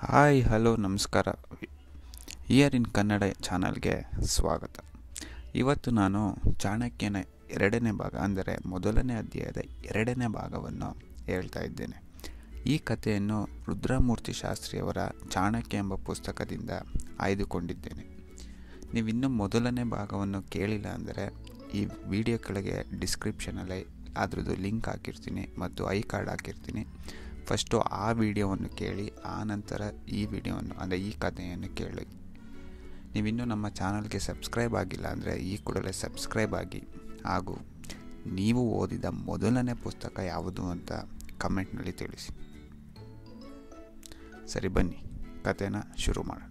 hi hello ನಮಸ್ಕಾರ year in Kannada ಚಾನಲ್ಗೆ ಸ್ವಾಗತ ಇವತ್ತು ನಾನು ಚಾಣಕ್ಯನ ಎರಡನೇ ಭಾಗ ಅಂದರೆ ಮೊದಲನೇ ಅಧ್ಯಾಯದ ಎರಡನೇ ಭಾಗವನ್ನು ಹೇಳ್ತಾ ಇದ್ದೇನೆ ಈ ಕಥೆಯನ್ನು ರುದ್ರಮೂರ್ತಿ ಶಾಸ್ತ್ರಿಯವರ ಚಾಣಕ್ಯ ಎಂಬ ಪುಸ್ತಕದಿಂದ ಆಯ್ದುಕೊಂಡಿದ್ದೇನೆ ನೀವಿನ್ನೂ ಮೊದಲನೇ ಭಾಗವನ್ನು ಕೇಳಿಲ್ಲ ಅಂದರೆ ಈ ವಿಡಿಯೋ ಕೆಳಗೆ ಡಿಸ್ಕ್ರಿಪ್ಷನಲ್ಲಿ ಅದ್ರದ್ದು ಲಿಂಕ್ ಹಾಕಿರ್ತೀನಿ ಮತ್ತು ಐ ಕಾರ್ಡ್ ಹಾಕಿರ್ತೀನಿ ಫಸ್ಟು ಆ ವಿಡಿಯೋವನ್ನು ಕೇಳಿ ಆ ನಂತರ ಈ ವಿಡಿಯೋವನ್ನು ಅಂದರೆ ಈ ಕಥೆಯನ್ನು ಕೇಳಿ ನೀವಿನ್ನೂ ನಮ್ಮ ಚಾನಲ್ಗೆ ಸಬ್ಸ್ಕ್ರೈಬ್ ಆಗಿಲ್ಲ ಅಂದರೆ ಈ ಕೂಡಲೇ ಸಬ್ಸ್ಕ್ರೈಬ್ ಆಗಿ ಹಾಗೂ ನೀವು ಓದಿದ ಮೊದಲನೇ ಪುಸ್ತಕ ಯಾವುದು ಅಂತ ಕಮೆಂಟ್ನಲ್ಲಿ ತಿಳಿಸಿ ಸರಿ ಬನ್ನಿ ಕಥೆನ ಶುರು ಮಾಡೋಣ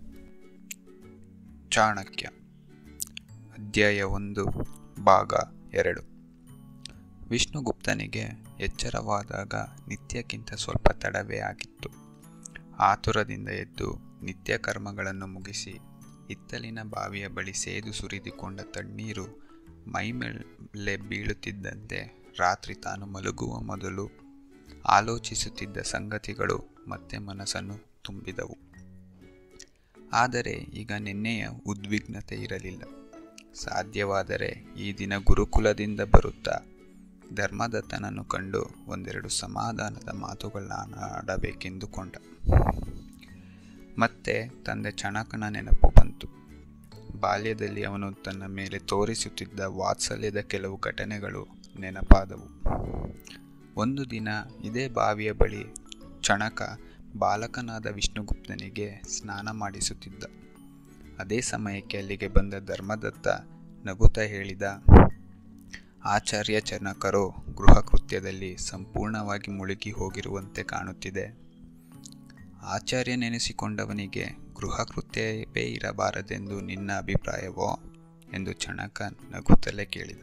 ಚಾಣಕ್ಯ ಅಧ್ಯಾಯ ಒಂದು ಭಾಗ ಎರಡು ವಿಷ್ಣುಗುಪ್ತನಿಗೆ ಎಚ್ಚರವಾದಾಗ ನಿತ್ಯಕ್ಕಿಂತ ಸ್ವಲ್ಪ ತಡವೇ ಆಗಿತ್ತು ಆತುರದಿಂದ ಎದ್ದು ನಿತ್ಯ ಕರ್ಮಗಳನ್ನು ಮುಗಿಸಿ ಹಿತ್ತಲಿನ ಬಾವಿಯ ಬಳಿ ಸೇದು ಸುರಿದುಕೊಂಡ ತಣ್ಣೀರು ಮೈಮೇಲೆ ಬೀಳುತ್ತಿದ್ದಂತೆ ರಾತ್ರಿ ತಾನು ಮಲಗುವ ಮೊದಲು ಆಲೋಚಿಸುತ್ತಿದ್ದ ಸಂಗತಿಗಳು ಮತ್ತೆ ಮನಸ್ಸನ್ನು ತುಂಬಿದವು ಆದರೆ ಈಗ ನಿನ್ನೆಯ ಉದ್ವಿಗ್ನತೆ ಇರಲಿಲ್ಲ ಸಾಧ್ಯವಾದರೆ ಈ ದಿನ ಗುರುಕುಲದಿಂದ ಬರುತ್ತಾ ಧರ್ಮದತ್ತನನ್ನು ಕಂಡು ಒಂದೆರಡು ಸಮಾಧಾನದ ಮಾತುಗಳನ್ನ ಆಡಬೇಕೆಂದುಕೊಂಡ ಮತ್ತೆ ತಂದೆ ಚಣಕನ ನೆನಪು ಬಂತು ಬಾಲ್ಯದಲ್ಲಿ ಅವನು ತನ್ನ ಮೇಲೆ ತೋರಿಸುತ್ತಿದ್ದ ವಾತ್ಸಲ್ಯದ ಕೆಲವು ಘಟನೆಗಳು ನೆನಪಾದವು ಒಂದು ದಿನ ಇದೇ ಬಾವಿಯ ಬಳಿ ಚಣಕ ಬಾಲಕನಾದ ವಿಷ್ಣುಗುಪ್ತನಿಗೆ ಸ್ನಾನ ಮಾಡಿಸುತ್ತಿದ್ದ ಅದೇ ಸಮಯಕ್ಕೆ ಅಲ್ಲಿಗೆ ಬಂದ ಧರ್ಮದತ್ತ ನಗುತ್ತಾ ಹೇಳಿದ ಆಚಾರ್ಯ ಚನಕರು ಗೃಹ ಕೃತ್ಯದಲ್ಲಿ ಸಂಪೂರ್ಣವಾಗಿ ಮುಳುಗಿ ಹೋಗಿರುವಂತೆ ಕಾಣುತ್ತಿದೆ ಆಚಾರ್ಯ ನೆನೆಸಿಕೊಂಡವನಿಗೆ ಗೃಹ ಕೃತ್ಯವೇ ಇರಬಾರದೆಂದು ನಿನ್ನ ಅಭಿಪ್ರಾಯವೋ ಎಂದು ಚಣಕ ನಗುತ್ತಲೇ ಕೇಳಿದ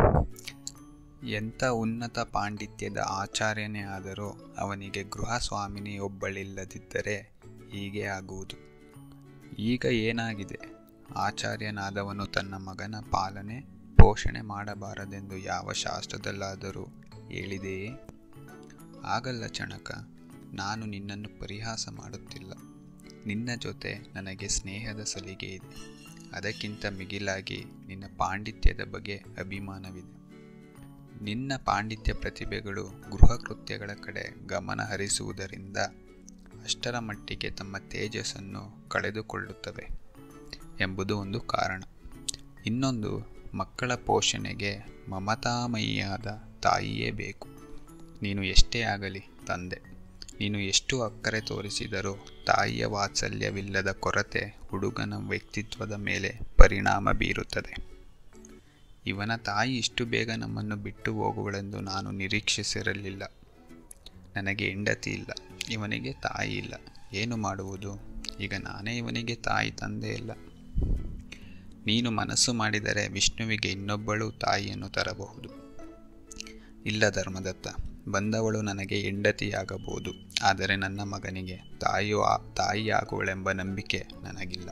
ಎಂಥ ಉನ್ನತ ಪಾಂಡಿತ್ಯದ ಆಚಾರ್ಯನೇ ಆದರೂ ಅವನಿಗೆ ಗೃಹ ಸ್ವಾಮಿನಿ ಒಬ್ಬಳಿಲ್ಲದಿದ್ದರೆ ಹೀಗೆ ಆಗುವುದು ಈಗ ಏನಾಗಿದೆ ಆಚಾರ್ಯನಾದವನು ತನ್ನ ಮಗನ ಪಾಲನೆ ಪೋಷಣೆ ಮಾಡಬಾರದೆಂದು ಯಾವ ಶಾಸ್ತ್ರದಲ್ಲಾದರೂ ಹೇಳಿದೆಯೇ ಆಗಲ್ಲ ಚಣಕ ನಾನು ನಿನ್ನನ್ನು ಪರಿಹಾಸ ಮಾಡುತ್ತಿಲ್ಲ ನಿನ್ನ ಜೊತೆ ನನಗೆ ಸ್ನೇಹದ ಸಲಿಗೆ ಇದೆ ಅದಕ್ಕಿಂತ ಮಿಗಿಲಾಗಿ ನಿನ್ನ ಪಾಂಡಿತ್ಯದ ಬಗ್ಗೆ ಅಭಿಮಾನವಿದೆ ನಿನ್ನ ಪಾಂಡಿತ್ಯ ಪ್ರತಿಭೆಗಳು ಗೃಹ ಕೃತ್ಯಗಳ ಕಡೆ ಗಮನ ಹರಿಸುವುದರಿಂದ ಅಷ್ಟರ ಮಟ್ಟಿಗೆ ತಮ್ಮ ತೇಜಸ್ಸನ್ನು ಕಳೆದುಕೊಳ್ಳುತ್ತವೆ ಎಂಬುದು ಒಂದು ಕಾರಣ ಇನ್ನೊಂದು ಮಕ್ಕಳ ಪೋಷಣೆಗೆ ಮಮತಾಮಯಿಯಾದ ತಾಯಿಯೇ ಬೇಕು ನೀನು ಎಷ್ಟೇ ಆಗಲಿ ತಂದೆ ನೀನು ಎಷ್ಟು ಅಕ್ಕರೆ ತೋರಿಸಿದರೂ ತಾಯಿಯ ವಾತ್ಸಲ್ಯವಿಲ್ಲದ ಕೊರತೆ ಹುಡುಗನ ವ್ಯಕ್ತಿತ್ವದ ಮೇಲೆ ಪರಿಣಾಮ ಬೀರುತ್ತದೆ ಇವನ ತಾಯಿ ಇಷ್ಟು ಬೇಗ ನಮ್ಮನ್ನು ಬಿಟ್ಟು ಹೋಗುವಳೆಂದು ನಾನು ನಿರೀಕ್ಷಿಸಿರಲಿಲ್ಲ ನನಗೆ ಹೆಂಡತಿ ಇಲ್ಲ ಇವನಿಗೆ ತಾಯಿ ಇಲ್ಲ ಏನು ಮಾಡುವುದು ಈಗ ನಾನೇ ಇವನಿಗೆ ತಾಯಿ ತಂದೆ ಇಲ್ಲ ನೀನು ಮನಸ್ಸು ಮಾಡಿದರೆ ವಿಷ್ಣುವಿಗೆ ಇನ್ನೊಬ್ಬಳು ತಾಯಿಯನ್ನು ತರಬಹುದು ಇಲ್ಲ ಧರ್ಮದತ್ತ ಬಂದವಳು ನನಗೆ ಹೆಂಡತಿಯಾಗಬಹುದು ಆದರೆ ನನ್ನ ಮಗನಿಗೆ ತಾಯಿಯು ತಾಯಿಯಾಗುವಳೆಂಬ ನಂಬಿಕೆ ನನಗಿಲ್ಲ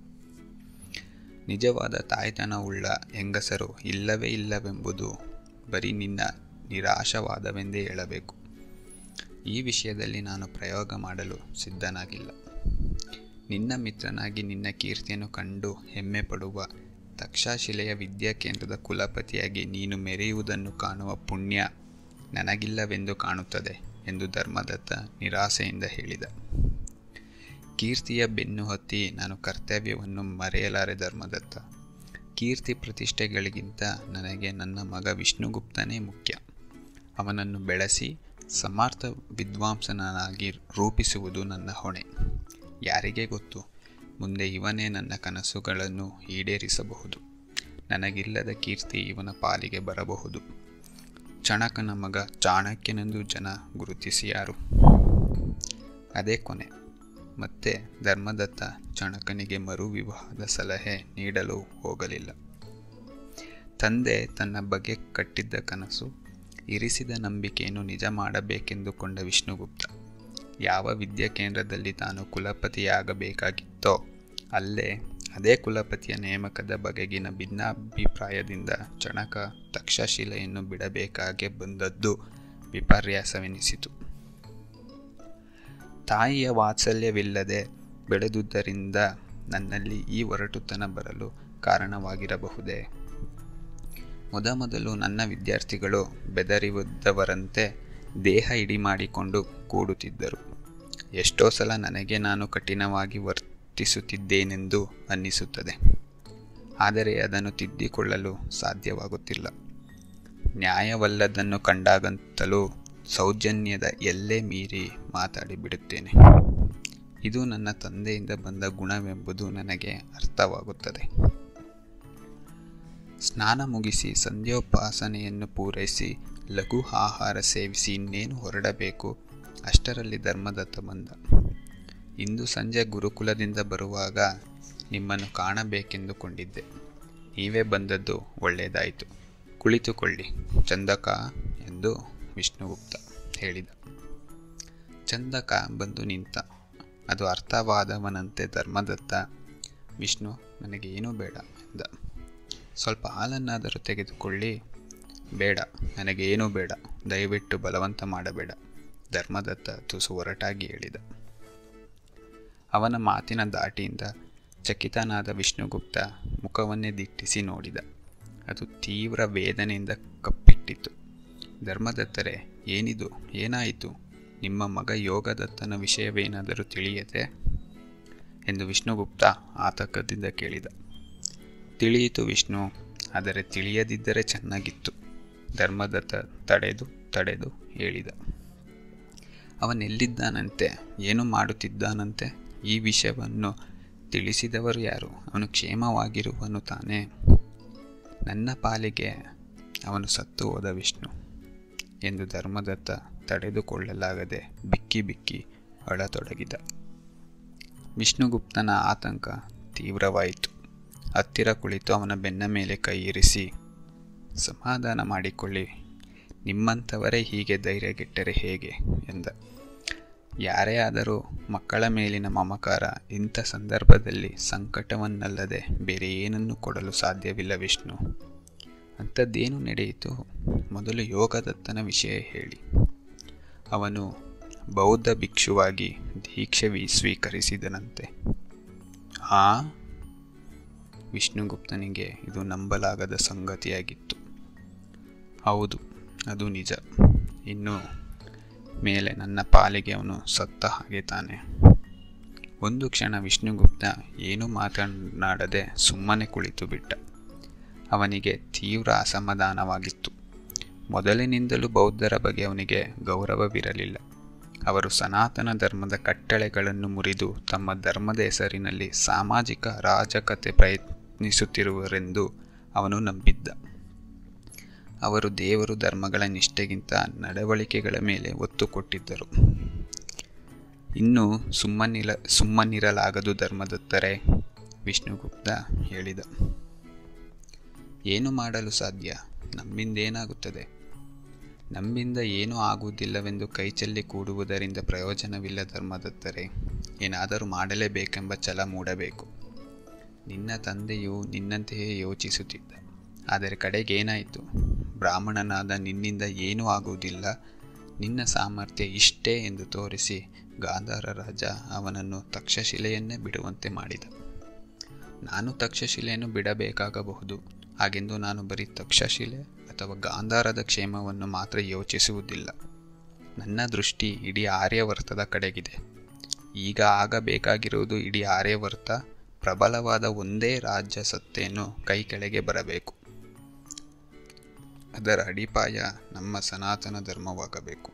ನಿಜವಾದ ತಾಯ್ತನವುಳ್ಳ ಹೆಂಗಸರು ಇಲ್ಲವೇ ಇಲ್ಲವೆಂಬುದು ಬರೀ ನಿನ್ನ ನಿರಾಶವಾದವೆಂದೇ ಹೇಳಬೇಕು ಈ ವಿಷಯದಲ್ಲಿ ನಾನು ಪ್ರಯೋಗ ಮಾಡಲು ಸಿದ್ಧನಾಗಿಲ್ಲ ನಿನ್ನ ಮಿತ್ರನಾಗಿ ನಿನ್ನ ಕೀರ್ತಿಯನ್ನು ಕಂಡು ಹೆಮ್ಮೆ ಪಡುವ ತಕ್ಷಶಿಲೆಯ ವಿದ್ಯಾಕೇಂದ್ರದ ಕುಲಪತಿಯಾಗಿ ನೀನು ಮೆರೆಯುವುದನ್ನು ಕಾಣುವ ಪುಣ್ಯ ನನಗಿಲ್ಲವೆಂದು ಕಾಣುತ್ತದೆ ಎಂದು ಧರ್ಮದತ್ತ ನಿರಾಸೆಯಿಂದ ಹೇಳಿದ ಕೀರ್ತಿಯ ಬೆನ್ನು ಹತ್ತಿ ನಾನು ಕರ್ತವ್ಯವನ್ನು ಮರೆಯಲಾರೆ ಧರ್ಮದತ್ತ ಕೀರ್ತಿ ಪ್ರತಿಷ್ಠೆಗಳಿಗಿಂತ ನನಗೆ ನನ್ನ ಮಗ ವಿಷ್ಣುಗುಪ್ತನೇ ಮುಖ್ಯ ಅವನನ್ನು ಬೆಳೆಸಿ ಸಮರ್ಥ ವಿದ್ವಾಂಸನಾಗಿ ರೂಪಿಸುವುದು ನನ್ನ ಹೊಣೆ ಯಾರಿಗೆ ಗೊತ್ತು ಮುಂದೆ ಇವನೇ ನನ್ನ ಕನಸುಗಳನ್ನು ಈಡೇರಿಸಬಹುದು ನನಗಿಲ್ಲದ ಕೀರ್ತಿ ಇವನ ಪಾಲಿಗೆ ಬರಬಹುದು ಚಣಕನ ಮಗ ಚಾಣಕ್ಯನೆಂದು ಜನ ಗುರುತಿಸಿಯಾರು ಅದೇ ಕೊನೆ ಮತ್ತೆ ಧರ್ಮದತ್ತ ಚಣಕನಿಗೆ ಮರು ವಿವಾಹದ ಸಲಹೆ ನೀಡಲು ಹೋಗಲಿಲ್ಲ ತಂದೆ ತನ್ನ ಬಗ್ಗೆ ಕಟ್ಟಿದ್ದ ಕನಸು ಇರಿಸಿದ ನಂಬಿಕೆಯನ್ನು ನಿಜ ಮಾಡಬೇಕೆಂದುಕೊಂಡ ವಿಷ್ಣುಗುಪ್ತ ಯಾವ ವಿದ್ಯಾಕೇಂದ್ರದಲ್ಲಿ ತಾನು ಕುಲಪತಿಯಾಗಬೇಕಾಗಿತ್ತೋ ಅಲ್ಲೇ ಅದೇ ಕುಲಪತಿಯ ನೇಮಕದ ಬಗೆಗಿನ ಭಿನ್ನಾಭಿಪ್ರಾಯದಿಂದ ಚಣಕ ತಕ್ಷಶಿಲೆಯನ್ನು ಬಿಡಬೇಕಾಗೆ ಬಂದದ್ದು ವಿಪರ್ಯಾಸವೆನಿಸಿತು ತಾಯಿಯ ವಾತ್ಸಲ್ಯವಿಲ್ಲದೆ ಬೆಳೆದುದರಿಂದ ನನ್ನಲ್ಲಿ ಈ ಒರಟುತನ ಬರಲು ಕಾರಣವಾಗಿರಬಹುದೇ ಮೊದಮೊದಲು ನನ್ನ ವಿದ್ಯಾರ್ಥಿಗಳು ಬೆದರಿದ್ದವರಂತೆ ದೇಹ ಇಡಿ ಮಾಡಿಕೊಂಡು ಕೂಡುತ್ತಿದ್ದರು ಎಷ್ಟೋ ಸಲ ನನಗೆ ನಾನು ಕಠಿಣವಾಗಿ ವರ್ತಿಸುತ್ತಿದ್ದೇನೆಂದು ಅನ್ನಿಸುತ್ತದೆ ಆದರೆ ಅದನ್ನು ತಿದ್ದಿಕೊಳ್ಳಲು ಸಾಧ್ಯವಾಗುತ್ತಿಲ್ಲ ನ್ಯಾಯವಲ್ಲದನ್ನು ಕಂಡಾಗಂತಲೂ ಸೌಜನ್ಯದ ಎಲ್ಲೇ ಮೀರಿ ಮಾತಾಡಿಬಿಡುತ್ತೇನೆ ಇದು ನನ್ನ ತಂದೆಯಿಂದ ಬಂದ ಗುಣವೆಂಬುದು ನನಗೆ ಅರ್ಥವಾಗುತ್ತದೆ ಸ್ನಾನ ಮುಗಿಸಿ ಸಂಧ್ಯೋಪಾಸನೆಯನ್ನು ಪೂರೈಸಿ ಲಘು ಆಹಾರ ಸೇವಿಸಿ ಇನ್ನೇನು ಹೊರಡಬೇಕು ಅಷ್ಟರಲ್ಲಿ ಧರ್ಮದತ್ತ ಬಂದ ಇಂದು ಸಂಜೆ ಗುರುಕುಲದಿಂದ ಬರುವಾಗ ನಿಮ್ಮನ್ನು ಕಾಣಬೇಕೆಂದುಕೊಂಡಿದ್ದೆ ನೀವೇ ಬಂದದ್ದು ಒಳ್ಳೆಯದಾಯಿತು ಕುಳಿತುಕೊಳ್ಳಿ ಚಂದಕ ಎಂದು ವಿಷ್ಣುಗುಪ್ತ ಹೇಳಿದ ಚಂದಕ ಬಂದು ನಿಂತ ಅದು ಅರ್ಥವಾದವನಂತೆ ಧರ್ಮದತ್ತ ವಿಷ್ಣು ನನಗೆ ಏನೂ ಬೇಡ ಎಂದ ಸ್ವಲ್ಪ ಹಾಲನ್ನಾದರೂ ತೆಗೆದುಕೊಳ್ಳಿ ಬೇಡ ನನಗೆ ಏನೂ ಬೇಡ ದಯವಿಟ್ಟು ಬಲವಂತ ಮಾಡಬೇಡ ಧರ್ಮದತ್ತ ತುಸು ಹೊರಟಾಗಿ ಹೇಳಿದ ಅವನ ಮಾತಿನ ದಾಟಿಯಿಂದ ಚಕಿತನಾದ ವಿಷ್ಣುಗುಪ್ತ ಮುಖವನ್ನೇ ದಿಟ್ಟಿಸಿ ನೋಡಿದ ಅದು ತೀವ್ರ ವೇದನೆಯಿಂದ ಕಪ್ಪಿಟ್ಟಿತು ಧರ್ಮದತ್ತರೆ ಏನಿದು ಏನಾಯಿತು ನಿಮ್ಮ ಮಗ ಯೋಗದತ್ತನ ವಿಷಯವೇನಾದರೂ ತಿಳಿಯದೆ ಎಂದು ವಿಷ್ಣುಗುಪ್ತ ಆತಂಕದಿಂದ ಕೇಳಿದ ತಿಳಿಯಿತು ವಿಷ್ಣು ಆದರೆ ತಿಳಿಯದಿದ್ದರೆ ಚೆನ್ನಾಗಿತ್ತು ಧರ್ಮದತ್ತ ತಡೆದು ತಡೆದು ಹೇಳಿದ ಅವನೆಲ್ಲಿದ್ದಾನಂತೆ ಏನು ಮಾಡುತ್ತಿದ್ದಾನಂತೆ ಈ ವಿಷಯವನ್ನು ತಿಳಿಸಿದವರು ಯಾರು ಅವನು ಕ್ಷೇಮವಾಗಿರುವನು ತಾನೇ ನನ್ನ ಪಾಲಿಗೆ ಅವನು ಸತ್ತು ಹೋದ ವಿಷ್ಣು ಎಂದು ಧರ್ಮದತ್ತ ತಡೆದುಕೊಳ್ಳಲಾಗದೆ ಬಿಕ್ಕಿ ಬಿಕ್ಕಿ ಅಳತೊಡಗಿದ ವಿಷ್ಣುಗುಪ್ತನ ಆತಂಕ ತೀವ್ರವಾಯಿತು ಹತ್ತಿರ ಕುಳಿತು ಅವನ ಬೆನ್ನ ಮೇಲೆ ಕೈ ಇರಿಸಿ ಸಮಾಧಾನ ಮಾಡಿಕೊಳ್ಳಿ ನಿಮ್ಮಂಥವರೇ ಹೀಗೆ ಧೈರ್ಯಗೆಟ್ಟರೆ ಹೇಗೆ ಎಂದ ಯಾರೇ ಆದರೂ ಮಕ್ಕಳ ಮೇಲಿನ ಮಮಕಾರ ಇಂಥ ಸಂದರ್ಭದಲ್ಲಿ ಸಂಕಟವನ್ನಲ್ಲದೆ ಬೇರೆ ಏನನ್ನು ಕೊಡಲು ಸಾಧ್ಯವಿಲ್ಲ ವಿಷ್ಣು ಅಂಥದ್ದೇನು ನಡೆಯಿತು ಮೊದಲು ಯೋಗದತ್ತನ ವಿಷಯ ಹೇಳಿ ಅವನು ಬೌದ್ಧ ಭಿಕ್ಷುವಾಗಿ ದೀಕ್ಷೆ ಸ್ವೀಕರಿಸಿದನಂತೆ ಆ ವಿಷ್ಣುಗುಪ್ತನಿಗೆ ಇದು ನಂಬಲಾಗದ ಸಂಗತಿಯಾಗಿತ್ತು ಹೌದು ಅದು ನಿಜ ಇನ್ನು ಮೇಲೆ ನನ್ನ ಪಾಲಿಗೆ ಅವನು ಸತ್ತ ಹಾಗೆ ತಾನೆ ಒಂದು ಕ್ಷಣ ವಿಷ್ಣುಗುಪ್ತ ಏನೂ ಮಾತನಾಡದೆ ಸುಮ್ಮನೆ ಕುಳಿತು ಬಿಟ್ಟ ಅವನಿಗೆ ತೀವ್ರ ಅಸಮಾಧಾನವಾಗಿತ್ತು ಮೊದಲಿನಿಂದಲೂ ಬೌದ್ಧರ ಬಗ್ಗೆ ಅವನಿಗೆ ಗೌರವವಿರಲಿಲ್ಲ ಅವರು ಸನಾತನ ಧರ್ಮದ ಕಟ್ಟಳೆಗಳನ್ನು ಮುರಿದು ತಮ್ಮ ಧರ್ಮದ ಹೆಸರಿನಲ್ಲಿ ಸಾಮಾಜಿಕ ಅರಾಜಕತೆ ಪ್ರಯತ್ನಿಸುತ್ತಿರುವರೆಂದು ಅವನು ನಂಬಿದ್ದ ಅವರು ದೇವರು ಧರ್ಮಗಳ ನಿಷ್ಠೆಗಿಂತ ನಡವಳಿಕೆಗಳ ಮೇಲೆ ಒತ್ತು ಕೊಟ್ಟಿದ್ದರು ಇನ್ನು ಸುಮ್ಮನಿಲ ಸುಮ್ಮನಿರಲಾಗದು ಧರ್ಮದತ್ತರೆ ವಿಷ್ಣುಗುಪ್ತ ಹೇಳಿದ ಏನು ಮಾಡಲು ಸಾಧ್ಯ ನಮ್ಮಿಂದೇನಾಗುತ್ತದೆ ನಮ್ಮಿಂದ ಏನೂ ಆಗುವುದಿಲ್ಲವೆಂದು ಕೈಚೆಲ್ಲಿ ಕೂಡುವುದರಿಂದ ಪ್ರಯೋಜನವಿಲ್ಲ ಧರ್ಮದತ್ತರೆ ಏನಾದರೂ ಮಾಡಲೇಬೇಕೆಂಬ ಛಲ ಮೂಡಬೇಕು ನಿನ್ನ ತಂದೆಯು ನಿನ್ನಂತೆಯೇ ಯೋಚಿಸುತ್ತಿದ್ದ ಆದರೆ ಕಡೆಗೇನಾಯಿತು ಬ್ರಾಹ್ಮಣನಾದ ನಿನ್ನಿಂದ ಏನೂ ಆಗುವುದಿಲ್ಲ ನಿನ್ನ ಸಾಮರ್ಥ್ಯ ಇಷ್ಟೇ ಎಂದು ತೋರಿಸಿ ಗಾಂಧಾರ ರಾಜ ಅವನನ್ನು ತಕ್ಷಶಿಲೆಯನ್ನೇ ಬಿಡುವಂತೆ ಮಾಡಿದ ನಾನು ತಕ್ಷಶಿಲೆಯನ್ನು ಬಿಡಬೇಕಾಗಬಹುದು ಹಾಗೆಂದು ನಾನು ಬರೀ ತಕ್ಷಶಿಲೆ ಅಥವಾ ಗಾಂಧಾರದ ಕ್ಷೇಮವನ್ನು ಮಾತ್ರ ಯೋಚಿಸುವುದಿಲ್ಲ ನನ್ನ ದೃಷ್ಟಿ ಇಡೀ ಆರ್ಯವರ್ತದ ಕಡೆಗಿದೆ ಈಗ ಆಗಬೇಕಾಗಿರುವುದು ಇಡೀ ಆರ್ಯವರ್ತ ಪ್ರಬಲವಾದ ಒಂದೇ ರಾಜ್ಯ ಸತ್ತೆಯನ್ನು ಕೈ ಕೆಳಗೆ ಬರಬೇಕು ಅದರ ಅಡಿಪಾಯ ನಮ್ಮ ಸನಾತನ ಧರ್ಮವಾಗಬೇಕು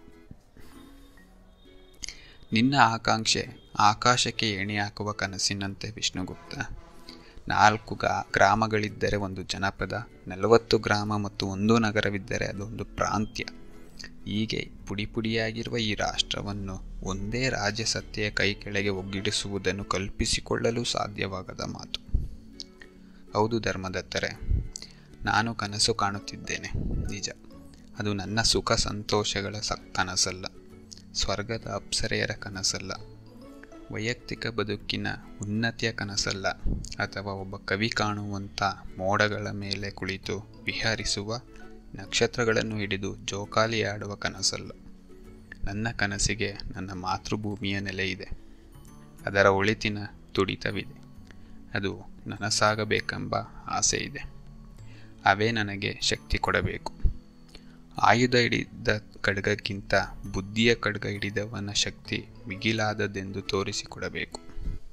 ನಿನ್ನ ಆಕಾಂಕ್ಷೆ ಆಕಾಶಕ್ಕೆ ಎಣೆ ಹಾಕುವ ಕನಸಿನಂತೆ ವಿಷ್ಣುಗುಪ್ತ ನಾಲ್ಕು ಗಾ ಗ್ರಾಮಗಳಿದ್ದರೆ ಒಂದು ಜನಪದ ನಲವತ್ತು ಗ್ರಾಮ ಮತ್ತು ಒಂದು ನಗರವಿದ್ದರೆ ಅದೊಂದು ಪ್ರಾಂತ್ಯ ಹೀಗೆ ಪುಡಿ ಪುಡಿಯಾಗಿರುವ ಈ ರಾಷ್ಟ್ರವನ್ನು ಒಂದೇ ರಾಜ್ಯಸತ್ತೆಯ ಕೈ ಕೆಳಗೆ ಒಗ್ಗಿಡಿಸುವುದನ್ನು ಕಲ್ಪಿಸಿಕೊಳ್ಳಲು ಸಾಧ್ಯವಾಗದ ಮಾತು ಹೌದು ಧರ್ಮದತ್ತರೆ ನಾನು ಕನಸು ಕಾಣುತ್ತಿದ್ದೇನೆ ನಿಜ ಅದು ನನ್ನ ಸುಖ ಸಂತೋಷಗಳ ಸ ಕನಸಲ್ಲ ಸ್ವರ್ಗದ ಅಪ್ಸರೆಯರ ಕನಸಲ್ಲ ವೈಯಕ್ತಿಕ ಬದುಕಿನ ಉನ್ನತಿಯ ಕನಸಲ್ಲ ಅಥವಾ ಒಬ್ಬ ಕವಿ ಕಾಣುವಂಥ ಮೋಡಗಳ ಮೇಲೆ ಕುಳಿತು ವಿಹರಿಸುವ ನಕ್ಷತ್ರಗಳನ್ನು ಹಿಡಿದು ಜೋಕಾಲಿ ಆಡುವ ಕನಸಲ್ಲ ನನ್ನ ಕನಸಿಗೆ ನನ್ನ ಮಾತೃಭೂಮಿಯ ನೆಲೆ ಇದೆ ಅದರ ಒಳಿತಿನ ತುಡಿತವಿದೆ ಅದು ನನಸಾಗಬೇಕೆಂಬ ಆಸೆ ಇದೆ ಅವೇ ನನಗೆ ಶಕ್ತಿ ಕೊಡಬೇಕು ಆಯುಧ ಹಿಡಿದ ಖಡ್ಗಕ್ಕಿಂತ ಬುದ್ಧಿಯ ಖಡ್ಗ ಹಿಡಿದವನ ಶಕ್ತಿ ಮಿಗಿಲಾದದೆಂದು ತೋರಿಸಿಕೊಡಬೇಕು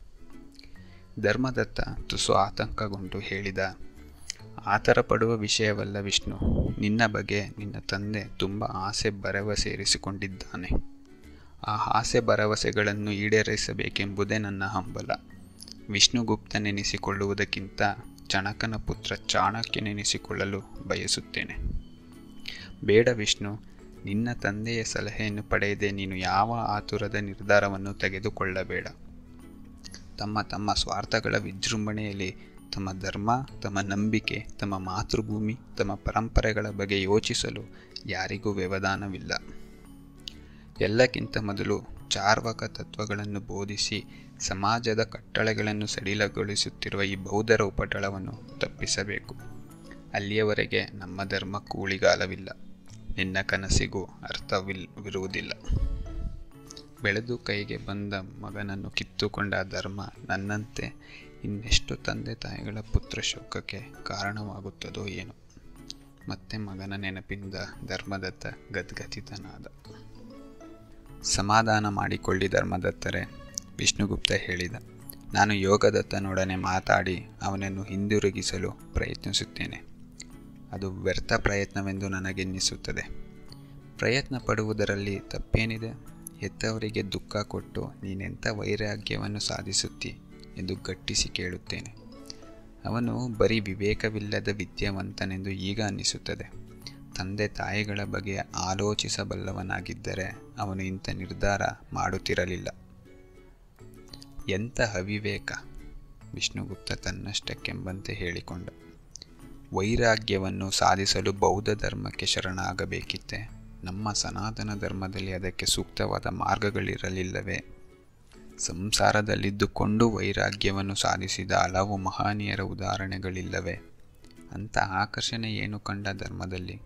ಧರ್ಮದತ್ತ ತುಸು ಆತಂಕಗೊಂಡು ಹೇಳಿದ ಆತರ ಪಡುವ ವಿಷಯವಲ್ಲ ವಿಷ್ಣು ನಿನ್ನ ಬಗ್ಗೆ ನಿನ್ನ ತಂದೆ ತುಂಬ ಆಸೆ ಭರವಸೆ ಇರಿಸಿಕೊಂಡಿದ್ದಾನೆ ಆ ಆಸೆ ಭರವಸೆಗಳನ್ನು ಈಡೇರಿಸಬೇಕೆಂಬುದೇ ನನ್ನ ಹಂಬಲ ವಿಷ್ಣುಗುಪ್ತನೆನಿಸಿಕೊಳ್ಳುವುದಕ್ಕಿಂತ ಚಣಕನ ಪುತ್ರ ಚಾಣಕ್ಯನೆನಿಸಿಕೊಳ್ಳಲು ಬಯಸುತ್ತೇನೆ ಬೇಡ ವಿಷ್ಣು ನಿನ್ನ ತಂದೆಯ ಸಲಹೆಯನ್ನು ಪಡೆಯದೆ ನೀನು ಯಾವ ಆತುರದ ನಿರ್ಧಾರವನ್ನು ತೆಗೆದುಕೊಳ್ಳಬೇಡ ತಮ್ಮ ತಮ್ಮ ಸ್ವಾರ್ಥಗಳ ವಿಜೃಂಭಣೆಯಲ್ಲಿ ತಮ್ಮ ಧರ್ಮ ತಮ್ಮ ನಂಬಿಕೆ ತಮ್ಮ ಮಾತೃಭೂಮಿ ತಮ್ಮ ಪರಂಪರೆಗಳ ಬಗ್ಗೆ ಯೋಚಿಸಲು ಯಾರಿಗೂ ವ್ಯವಧಾನವಿಲ್ಲ ಎಲ್ಲಕ್ಕಿಂತ ಮೊದಲು ಚಾರ್ವಕ ತತ್ವಗಳನ್ನು ಬೋಧಿಸಿ ಸಮಾಜದ ಕಟ್ಟಳೆಗಳನ್ನು ಸಡಿಲಗೊಳಿಸುತ್ತಿರುವ ಈ ಬೌದ್ಧರ ಉಪಟಳವನ್ನು ತಪ್ಪಿಸಬೇಕು ಅಲ್ಲಿಯವರೆಗೆ ನಮ್ಮ ಧರ್ಮಕ್ಕೂ ಉಳಿಗಾಲವಿಲ್ಲ ನಿನ್ನ ಕನಸಿಗೂ ಅರ್ಥವಿರುವುದಿಲ್ಲ ಬೆಳೆದು ಕೈಗೆ ಬಂದ ಮಗನನ್ನು ಕಿತ್ತುಕೊಂಡ ಧರ್ಮ ನನ್ನಂತೆ ಇನ್ನೆಷ್ಟು ತಂದೆ ತಾಯಿಗಳ ಪುತ್ರ ಶೋಕಕ್ಕೆ ಕಾರಣವಾಗುತ್ತದೋ ಏನೋ ಮತ್ತೆ ಮಗನ ನೆನಪಿಂದ ಧರ್ಮದತ್ತ ಗದ್ಗದಿತನಾದ ಸಮಾಧಾನ ಮಾಡಿಕೊಳ್ಳಿ ಧರ್ಮದತ್ತರೆ ವಿಷ್ಣುಗುಪ್ತ ಹೇಳಿದ ನಾನು ಯೋಗದತ್ತನೊಡನೆ ಮಾತಾಡಿ ಅವನನ್ನು ಹಿಂದಿರುಗಿಸಲು ಪ್ರಯತ್ನಿಸುತ್ತೇನೆ ಅದು ವ್ಯರ್ಥ ಪ್ರಯತ್ನವೆಂದು ನನಗೆನ್ನಿಸುತ್ತದೆ ಪ್ರಯತ್ನ ಪಡುವುದರಲ್ಲಿ ತಪ್ಪೇನಿದೆ ಹೆತ್ತವರಿಗೆ ದುಃಖ ಕೊಟ್ಟು ನೀನೆಂಥ ವೈರಾಗ್ಯವನ್ನು ಸಾಧಿಸುತ್ತಿ ಎಂದು ಗಟ್ಟಿಸಿ ಕೇಳುತ್ತೇನೆ ಅವನು ಬರೀ ವಿವೇಕವಿಲ್ಲದ ವಿದ್ಯಾವಂತನೆಂದು ಈಗ ಅನ್ನಿಸುತ್ತದೆ ತಂದೆ ತಾಯಿಗಳ ಬಗ್ಗೆ ಆಲೋಚಿಸಬಲ್ಲವನಾಗಿದ್ದರೆ ಅವನು ಇಂಥ ನಿರ್ಧಾರ ಮಾಡುತ್ತಿರಲಿಲ್ಲ ಎಂಥ ಅವಿವೇಕ ವಿಷ್ಣುಗುಪ್ತ ತನ್ನಷ್ಟಕ್ಕೆಂಬಂತೆ ಹೇಳಿಕೊಂಡ ವೈರಾಗ್ಯವನ್ನು ಸಾಧಿಸಲು ಬೌದ್ಧ ಧರ್ಮಕ್ಕೆ ಶರಣಾಗಬೇಕಿತ್ತೆ ನಮ್ಮ ಸನಾತನ ಧರ್ಮದಲ್ಲಿ ಅದಕ್ಕೆ ಸೂಕ್ತವಾದ ಮಾರ್ಗಗಳಿರಲಿಲ್ಲವೇ ಸಂಸಾರದಲ್ಲಿದ್ದುಕೊಂಡು ವೈರಾಗ್ಯವನ್ನು ಸಾಧಿಸಿದ ಹಲವು ಮಹನೀಯರ ಉದಾಹರಣೆಗಳಿಲ್ಲವೇ ಅಂಥ ಆಕರ್ಷಣೆ ಏನು ಕಂಡ ಧರ್ಮದಲ್ಲಿ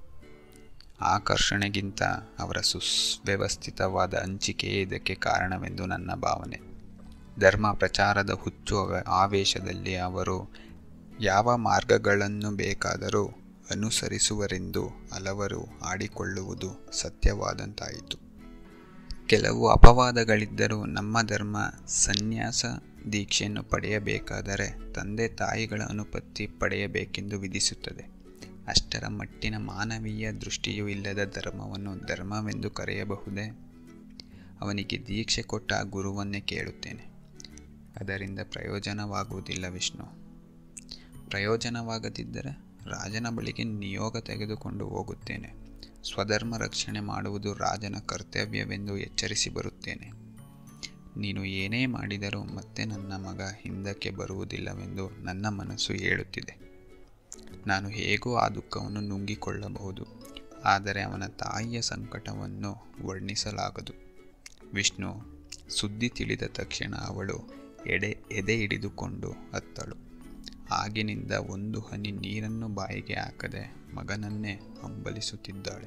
ಆಕರ್ಷಣೆಗಿಂತ ಅವರ ಸುವ್ಯವಸ್ಥಿತವಾದ ಹಂಚಿಕೆಯೇ ಇದಕ್ಕೆ ಕಾರಣವೆಂದು ನನ್ನ ಭಾವನೆ ಧರ್ಮ ಪ್ರಚಾರದ ಹುಚ್ಚು ಆವೇಶದಲ್ಲಿ ಅವರು ಯಾವ ಮಾರ್ಗಗಳನ್ನು ಬೇಕಾದರೂ ಅನುಸರಿಸುವರೆಂದು ಹಲವರು ಆಡಿಕೊಳ್ಳುವುದು ಸತ್ಯವಾದಂತಾಯಿತು ಕೆಲವು ಅಪವಾದಗಳಿದ್ದರೂ ನಮ್ಮ ಧರ್ಮ ಸನ್ಯಾಸ ದೀಕ್ಷೆಯನ್ನು ಪಡೆಯಬೇಕಾದರೆ ತಂದೆ ತಾಯಿಗಳ ಅನುಪತ್ತಿ ಪಡೆಯಬೇಕೆಂದು ವಿಧಿಸುತ್ತದೆ ಅಷ್ಟರ ಮಟ್ಟಿನ ಮಾನವೀಯ ದೃಷ್ಟಿಯೂ ಇಲ್ಲದ ಧರ್ಮವನ್ನು ಧರ್ಮವೆಂದು ಕರೆಯಬಹುದೇ ಅವನಿಗೆ ದೀಕ್ಷೆ ಕೊಟ್ಟ ಆ ಗುರುವನ್ನೇ ಕೇಳುತ್ತೇನೆ ಅದರಿಂದ ಪ್ರಯೋಜನವಾಗುವುದಿಲ್ಲ ವಿಷ್ಣು ಪ್ರಯೋಜನವಾಗದಿದ್ದರೆ ರಾಜನ ಬಳಿಗೆ ನಿಯೋಗ ತೆಗೆದುಕೊಂಡು ಹೋಗುತ್ತೇನೆ ಸ್ವಧರ್ಮ ರಕ್ಷಣೆ ಮಾಡುವುದು ರಾಜನ ಕರ್ತವ್ಯವೆಂದು ಎಚ್ಚರಿಸಿ ಬರುತ್ತೇನೆ ನೀನು ಏನೇ ಮಾಡಿದರೂ ಮತ್ತೆ ನನ್ನ ಮಗ ಹಿಂದಕ್ಕೆ ಬರುವುದಿಲ್ಲವೆಂದು ನನ್ನ ಮನಸ್ಸು ಹೇಳುತ್ತಿದೆ ನಾನು ಹೇಗೋ ಆ ದುಃಖವನ್ನು ನುಂಗಿಕೊಳ್ಳಬಹುದು ಆದರೆ ಅವನ ತಾಯಿಯ ಸಂಕಟವನ್ನು ವರ್ಣಿಸಲಾಗದು ವಿಷ್ಣು ಸುದ್ದಿ ತಿಳಿದ ತಕ್ಷಣ ಅವಳು ಎಡೆ ಎದೆ ಹಿಡಿದುಕೊಂಡು ಅತ್ತಳು ಆಗಿನಿಂದ ಒಂದು ಹನಿ ನೀರನ್ನು ಬಾಯಿಗೆ ಹಾಕದೆ ಮಗನನ್ನೇ ಹಂಬಲಿಸುತ್ತಿದ್ದಾಳೆ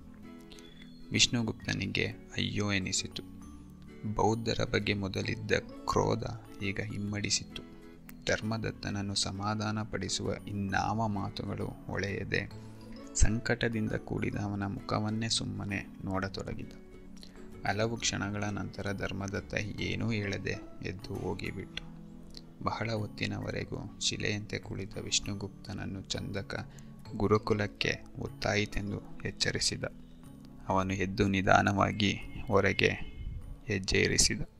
ವಿಷ್ಣುಗುಪ್ತನಿಗೆ ಅಯ್ಯೋ ಎನಿಸಿತು ಬೌದ್ಧರ ಬಗ್ಗೆ ಮೊದಲಿದ್ದ ಕ್ರೋಧ ಈಗ ಹಿಮ್ಮಡಿಸಿತು ಧರ್ಮದತ್ತನನ್ನು ಸಮಾಧಾನಪಡಿಸುವ ಇನ್ನಾವ ಮಾತುಗಳು ಹೊಳೆಯದೆ ಸಂಕಟದಿಂದ ಕೂಡಿದ ಅವನ ಮುಖವನ್ನೇ ಸುಮ್ಮನೆ ನೋಡತೊಡಗಿದ ಹಲವು ಕ್ಷಣಗಳ ನಂತರ ಧರ್ಮದತ್ತ ಏನೂ ಹೇಳದೆ ಎದ್ದು ಹೋಗಿಬಿಟ್ಟು ಬಹಳ ಹೊತ್ತಿನವರೆಗೂ ಶಿಲೆಯಂತೆ ಕುಳಿತ ವಿಷ್ಣುಗುಪ್ತನನ್ನು ಚಂದಕ ಗುರುಕುಲಕ್ಕೆ ಒತ್ತಾಯಿತೆಂದು ಎಚ್ಚರಿಸಿದ ಅವನು ಎದ್ದು ನಿಧಾನವಾಗಿ ಹೊರಗೆ ಹೆಜ್ಜೆ ಇರಿಸಿದ